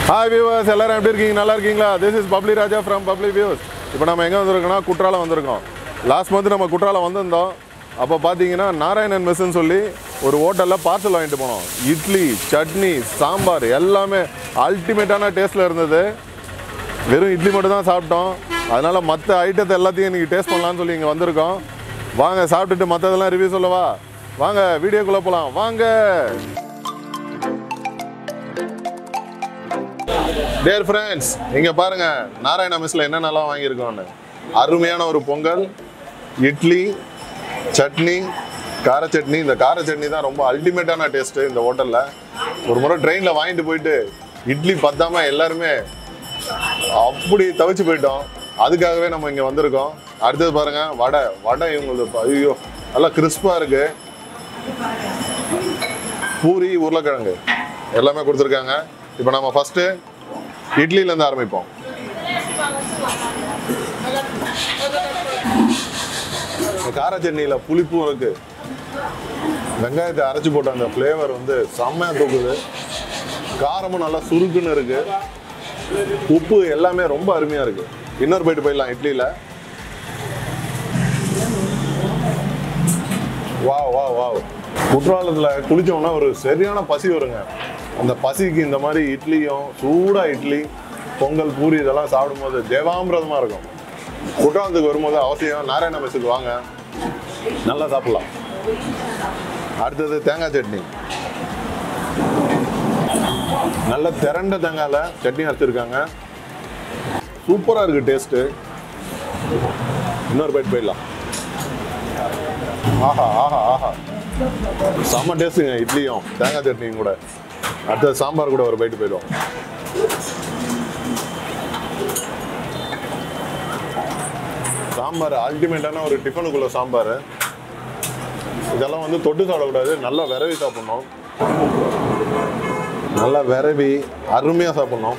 hi viewers எல்லாரும் எப்படி இருக்கீங்க நல்லா இருக்கீங்களா this is bubbly Raja from bubbly views இப்போ நம்ம எங்கே வந்திருக்கோம்னா குற்றாலம் வந்திருக்கோம் லாஸ்ட் மந்த் நம்ம குற்றாலம் வந்திருந்தோம் அப்போ பார்த்தீங்கன்னா நாராயணன் மெஸ்ஸுன்னு சொல்லி ஒரு ஹோட்டலில் பார்சல் வாங்கிட்டு போனோம் இட்லி சட்னி சாம்பார் எல்லாமே அல்டிமேட்டான டேஸ்ட்டில் இருந்தது வெறும் இட்லி மட்டும் தான் சாப்பிட்டோம் அதனால் மற்ற ஐட்டத்தை எல்லாத்தையும் இன்றைக்கி டேஸ்ட் பண்ணலாம்னு சொல்லி இங்கே வந்திருக்கோம் வாங்க சாப்பிட்டுட்டு மற்றதெல்லாம் ரிவ்யூ சொல்லவா வாங்க வீடியோக்குள்ளே போகலாம் வாங்க டேர் ஃப்ரெண்ட்ஸ் இங்கே பாருங்க நாராயண மெஸ்ஸில் என்னென்னலாம் வாங்கியிருக்கோன்னு அருமையான ஒரு பொங்கல் இட்லி சட்னி கார சட்னி இந்த கார சட்னி தான் ரொம்ப அல்டிமேட்டான டேஸ்ட்டு இந்த ஹோட்டலில் ஒரு முறை ட்ரெயினில் வாங்கிட்டு போயிட்டு இட்லி பத்தாம எல்லாருமே அப்படி தவிச்சு போயிட்டோம் அதுக்காகவே நம்ம இங்கே வந்திருக்கோம் அடுத்தது பாருங்க வடை வடை இவங்களுக்கு ஐயோ நல்லா கிறிஸ்பாக இருக்கு பூரி உருளைக்கிழங்கு எல்லாமே கொடுத்துருக்காங்க இப்போ நம்ம ஃபஸ்ட்டு இட்லியிலேருந்து ஆரம்பிப்போம் இந்த கார சட்னியில் புளிப்பும் இருக்கு வெங்காயத்தை அரைச்சி போட்ட அந்த ஃப்ளேவர் வந்து செம்மையா தூக்குது காரமும் நல்லா சுருக்குன்னு இருக்கு உப்பு எல்லாமே ரொம்ப அருமையா இருக்கு இன்னொரு போயிட்டு போயிடலாம் இட்லியில வா வா வா குற்றாலத்தில் குளிச்சோம்னா ஒரு சரியான பசி வருங்க அந்த பசிக்கு இந்த மாதிரி இட்லியும் சூடா இட்லி பொங்கல் பூரி இதெல்லாம் சாப்பிடும்போது தேவாமிரதமா இருக்கும் குற்றாலத்துக்கு வரும்போது அவசியம் நாராயண மெஸ்ஸுக்கு வாங்க நல்லா சாப்பிடலாம் அடுத்தது தேங்காய் சட்னி நல்ல திரண்ட தேங்காயில் சட்னி அரைச்சிருக்காங்க சூப்பராக இருக்கு டேஸ்ட்டு இன்னொரு பைட் போயிடலாம் ஆஹா ஆஹா ஆஹா செம்ம டேஸ்ட்டுங்க இட்லியும் தேங்காய் சட்னியும் கூட அடுத்தது சாம்பார் கூட ஒரு பைட்டு போயிடுவோம் சாம்பார் அல்டிமேட்டான ஒரு டிஃபனுக்குள்ள சாம்பார் இதெல்லாம் வந்து தொட்டு சாப்பிடக்கூடாது நல்லா விரவி சாப்பிடணும் நல்லா விரவி அருமையாக சாப்பிடணும்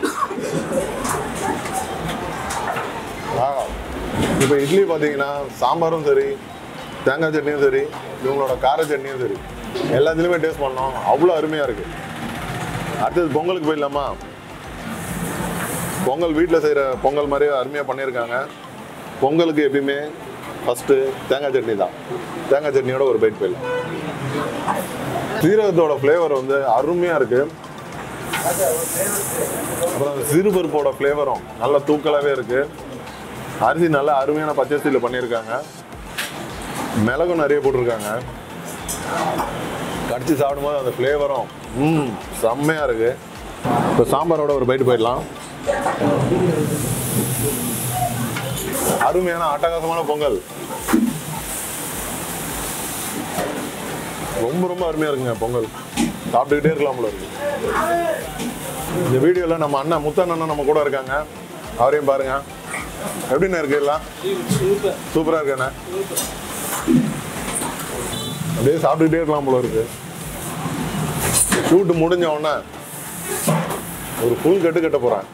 இப்போ இட்லி பார்த்தீங்கன்னா சாம்பாரும் சரி தேங்காய் சட்னியும் சரி இவங்களோட கார சட்னியும் சரி எல்லாத்துலேயுமே டேஸ்ட் பண்ணோம் அவ்வளோ அருமையாக இருக்குது அடுத்தது பொங்கலுக்கு போயிடலாமா பொங்கல் வீட்டில் செய்கிற பொங்கல் மாதிரியே அருமையாக பண்ணியிருக்காங்க பொங்கலுக்கு எப்பயுமே ஃபஸ்ட்டு தேங்காய் சட்னி தான் தேங்காய் சட்னியோட ஒரு பைட் போயிடலாம் சீரகத்தோட ஃப்ளேவர் வந்து அருமையாக இருக்குது அப்புறம் அந்த சிறுபருப்போட ஃப்ளேவரும் நல்ல தூக்கலாகவே இருக்குது அரிசி நல்லா அருமையான பச்சரிசியில் பண்ணியிருக்காங்க மிளகும் நிறைய போட்டிருக்காங்க கடிச்சு சாப்பிடும்போது அந்த ஃப்ளேவரும் ம் செம்மையாக இருக்குது இப்போ சாம்பாரோட ஒரு பைட்டு போயிடலாம் அருமையான அட்டகாசமான பொங்கல் ரொம்ப ரொம்ப அருமையா இருக்குங்க பொங்கல் சாப்பிட்டுக்கிட்டே இருக்கலாம் போல இருக்கு இந்த வீடியோல நம்ம அண்ணன் முத்தன் அண்ணன் நம்ம கூட இருக்காங்க அவரையும் பாருங்க எப்படிண்ணே இருக்கு எல்லாம் சூப்பரா இருக்கண்ணே அப்படியே சாப்பிட்டுக்கிட்டே இருக்கலாம் போல இருக்கு ஷூட் முடிஞ்ச உடனே ஒரு ஃபுல் கட்டு கட்ட போறேன்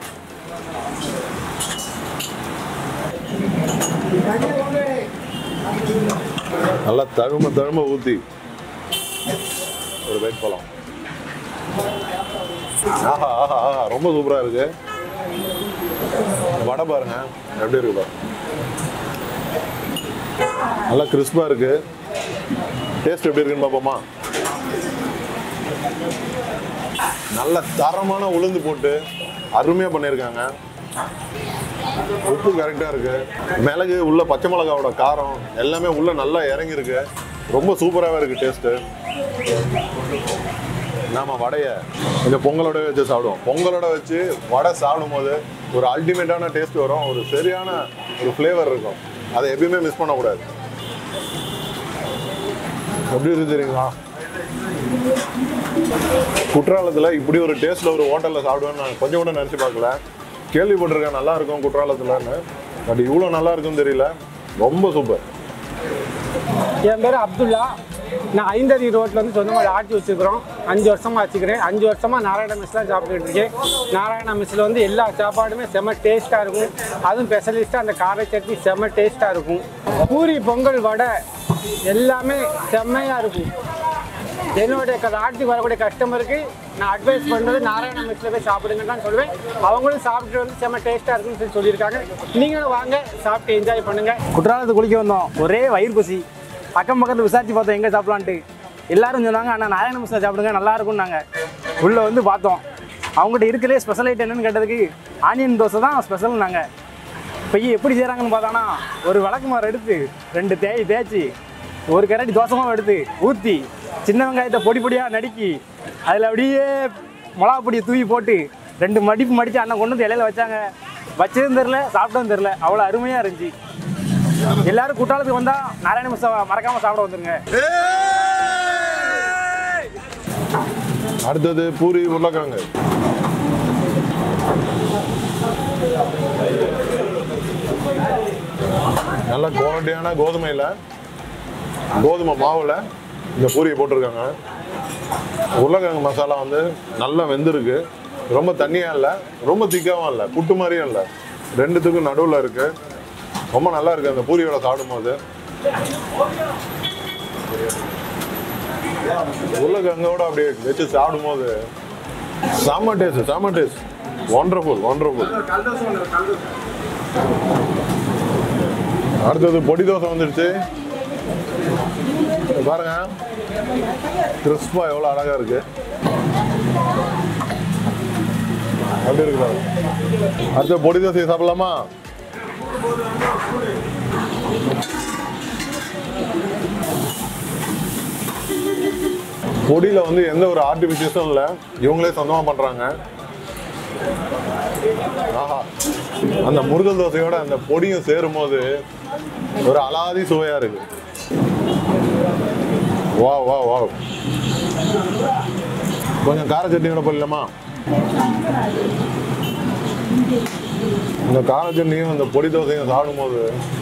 நல்லா தழும தழும ஊத்தி ஒரு வெயிட் போலாம் ஆஹா ஆஹா ஆஹா ரொம்ப சூப்பரா இருக்கு வடை பாருங்க எப்படி இருக்கு பாருங்க நல்லா கிறிஸ்பா இருக்கு டேஸ்ட் எப்படி இருக்குன்னு பார்ப்போமா நல்ல தரமான உளுந்து போட்டு அருமையா பண்ணியிருக்காங்க உப்பு கரெக்டாக இருக்கு மிளகு உள்ள பச்சை மிளகாவோட காரம் எல்லாமே உள்ள நல்லா இறங்கி இருக்கு ரொம்ப சூப்பராகவே இருக்கு டேஸ்ட்டு நாம வடைய இந்த பொங்கலோட வச்சு சாப்பிடுவோம் பொங்கலோட வச்சு வடை சாப்பிடும்போது ஒரு அல்டிமேட்டான டேஸ்ட் வரும் ஒரு சரியான ஒரு ஃப்ளேவர் இருக்கும் அதை எப்பயுமே மிஸ் பண்ணக்கூடாது எப்படி இருக்கு தெரியுங்களா குற்றாலத்தில் இப்படி ஒரு டேஸ்ட்ல ஒரு ஹோட்டலில் சாப்பிடுவேன்னு நான் கொஞ்சம் கூட நினச்சி பார்க்கல கேள்விப்பட்டிருக்கேன் நல்லா இருக்கும் குற்றாலத்துலன்னு பட் இவ்வளோ நல்லா இருக்கும்னு தெரியல ரொம்ப சூப்பர் என் பேர் அப்துல்லா நான் ஐந்தடி ரோட்டில் வந்து சொந்தமாக ஆட்சி வச்சுருக்கிறோம் அஞ்சு வருஷமாக வச்சுக்கிறேன் அஞ்சு வருஷமாக நாராயண மெஸ்லாம் சாப்பிட்டுட்டு இருக்கேன் நாராயண மெஸ்ஸில் வந்து எல்லா சாப்பாடுமே செம்ம டேஸ்ட்டாக இருக்கும் அதுவும் ஸ்பெஷலிஸ்ட்டாக அந்த கார சட்னி செம்ம டேஸ்ட்டாக இருக்கும் பூரி பொங்கல் வடை எல்லாமே செம்மையாக இருக்கும் என்னுடைய க- ஆட்சிக்கு வரக்கூடிய கஸ்டமருக்கு நான் அட்வைஸ் பண்ணுறது நாராயணா மெஸ்ஸில் போய் சாப்பிடுங்கன்னு தான் சொல்லுவேன் அவங்களும் சாப்பிட்டு வந்து செம்ம டேஸ்ட்டாக இருக்குன்னு சொல்லி சொல்லியிருக்காங்க நீங்களும் வாங்க சாப்பிட்டு என்ஜாய் பண்ணுங்கள் குற்றாலத்துக்கு குளிக்க வந்தோம் ஒரே வயிறு பசி அக்கம் பக்கத்தில் விசாரிச்சு பார்த்தோம் எங்கே சாப்பிடலான்ட்டு எல்லாரும் சொன்னாங்க அண்ணா நாராயண மிஸ்ல சாப்பிடுங்க நல்லா இருக்கும்னாங்க உள்ளே வந்து பார்த்தோம் அவங்ககிட்ட இருக்கிறே ஸ்பெஷல் ஐட்டம் என்னன்னு கேட்டதுக்கு ஆனியன் தோசை தான் ஸ்பெஷல்னாங்க பையன் எப்படி செய்கிறாங்கன்னு பார்த்தானா ஒரு விளக்குமாறு எடுத்து ரெண்டு தேய் தேய்ச்சி ஒரு கரண்டி தோசை மாவு எடுத்து ஊற்றி சின்ன வெங்காயத்தை பொடி பொடியாக நடுக்கி அதில் அப்படியே மிளகா பொடியை தூவி போட்டு ரெண்டு மடிப்பு மடித்து அண்ணன் கொண்டு வந்து இலையில வச்சாங்க வச்சதும் தெரில சாப்பிட்டதும் தெரில அவ்வளோ அருமையாக இருந்துச்சு எல்லாரும் குற்றாலத்துக்கு வந்தா நாராயண மிஸ் மறக்காம சாப்பிட வந்துருங்க அடுத்தது பூரி உருளைக்கிழங்கு நல்ல குவாலிட்டியான கோதுமையில் கோதுமை மாவில் இந்த பூரியை போட்டிருக்காங்க உருளைக்கிழங்கு மசாலா வந்து நல்லா வெந்திருக்கு ரொம்ப தண்ணியாக இல்லை ரொம்ப திக்காவும் இல்லை புட்டு மாதிரியும் இல்லை ரெண்டுத்துக்கும் நடுவில் இருக்கு ரொம்ப நல்லா இருக்கு அந்த பூரியோட சாப்பிடும்போது உருளைக்கிழங்கோட அப்படியே வச்சு சாப்பிடும்போது செம்ம டேஸ்ட் செம்ம டேஸ்ட் ஒண்டர்ஃபுல் ஒண்டர்ஃபுல் அடுத்தது பொடி தோசை வந்துடுச்சு இங்க பாருங்க கிறிஸ்பா எவ்வளோ அழகா இருக்கு அப்படி இருக்கு பாருங்க அடுத்த பொடி தோசையை சாப்பிடலாமா பொடியில் வந்து எந்த ஒரு ஆர்டிஃபிஷியஸும் இல்லை இவங்களே சொந்தமாக பண்ணுறாங்க ஆஹா அந்த முருகல் தோசையோட அந்த பொடியும் சேரும் போது ஒரு அலாதி சுவையாக இருக்கு வா வா வா கொஞ்சம் கார சட்னியோட போடலாமா இந்த கார சட்னியும் அந்த பொடி தோசையும் சாப்பிடும்போது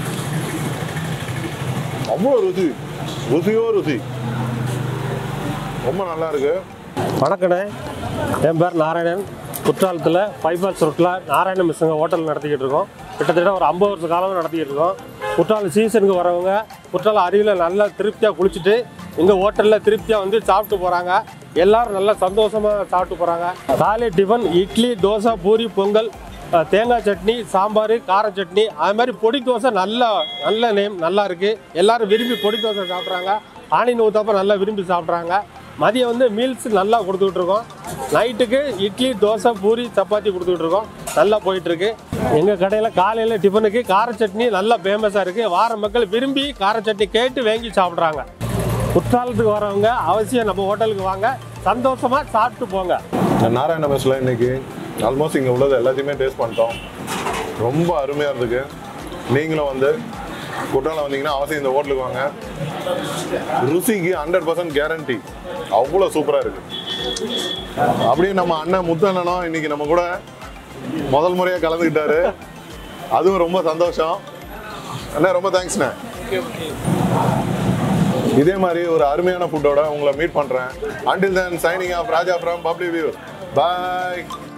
அவ்வளோ ருசி ருசியோ ருசி ரொம்ப நல்லா இருக்கு வணக்கண்ணே என் பேர் நாராயணன் குற்றாலத்தில் பைபாஸ் ரோட்டில் நாராயண மிஸ்ஸுங்க ஹோட்டல் நடத்திக்கிட்டு இருக்கோம் கிட்டத்தட்ட ஒரு ஐம்பது வருஷ காலமாக நடத்திக்கிட்டு இருக்கோம் குற்றாலம் சீசனுக்கு வரவங்க குற்றாலம் அருவியில் நல்லா திருப்தியாக குளிச்சுட்டு எங்கள் ஹோட்டலில் திருப்தியாக வந்து சாப்பிட்டு போகிறாங்க எல்லாரும் நல்லா சந்தோஷமாக சாப்பிட்டு போகிறாங்க காலை டிஃபன் இட்லி தோசை பூரி பொங்கல் அஹ், தேங்காய் சட்னி சாம்பார் கார சட்னி அது மாதிரி பொடி தோசை நல்ல நல்ல நேம் நல்லா இருக்குது எல்லாரும் விரும்பி பொடி தோசை சாப்பிட்றாங்க ஆனியன் ஊத்தப்ப நல்லா விரும்பி சாப்பிட்றாங்க மதியம் வந்து மீல்ஸ் நல்லா கொடுத்துக்கிட்டு இருக்கோம் நைட்டுக்கு இட்லி தோசை பூரி சப்பாத்தி கொடுத்துக்கிட்டு இருக்கோம் நல்லா போயிட்டு இருக்கு எங்கள் கடையில் காலையில் டிஃபனுக்கு கார சட்னி நல்லா ஃபேமஸாக இருக்குது வார மக்கள் விரும்பி கார சட்னி கேட்டு வாங்கி சாப்பிட்றாங்க குற்றாலத்துக்கு வரவங்க அவசியம் நம்ம ஹோட்டலுக்கு வாங்க சந்தோஷமாக சாப்பிட்டு போங்க இந்த நாராயண மெஸ்ல இன்னைக்கு ஆல்மோஸ்ட் இங்கே உள்ளது எல்லாத்தையுமே டேஸ்ட் பண்ணிட்டோம் ரொம்ப அருமையாக இருந்துக்கு நீங்களும் வந்து குற்றாலம் வந்தீங்கன்னா அவசியம் இந்த ஹோட்டலுக்கு வாங்க ருசிக்கு ஹண்ட்ரட் பர்சன்ட் கேரண்டி அவ்வளோ சூப்பராக இருக்கு அப்படியே நம்ம அண்ணன் முத்தண்ணனும் இன்னைக்கு நம்ம கூட முதல் முறையாக கலந்துக்கிட்டாரு அதுவும் ரொம்ப சந்தோஷம் அண்ணா ரொம்ப தேங்க்ஸ்ண்ணே இதே மாதிரி ஒரு அருமையான ஃபுட்டோட உங்களை மீட் பண்றேன் until then signing off Raja from bubbly view bye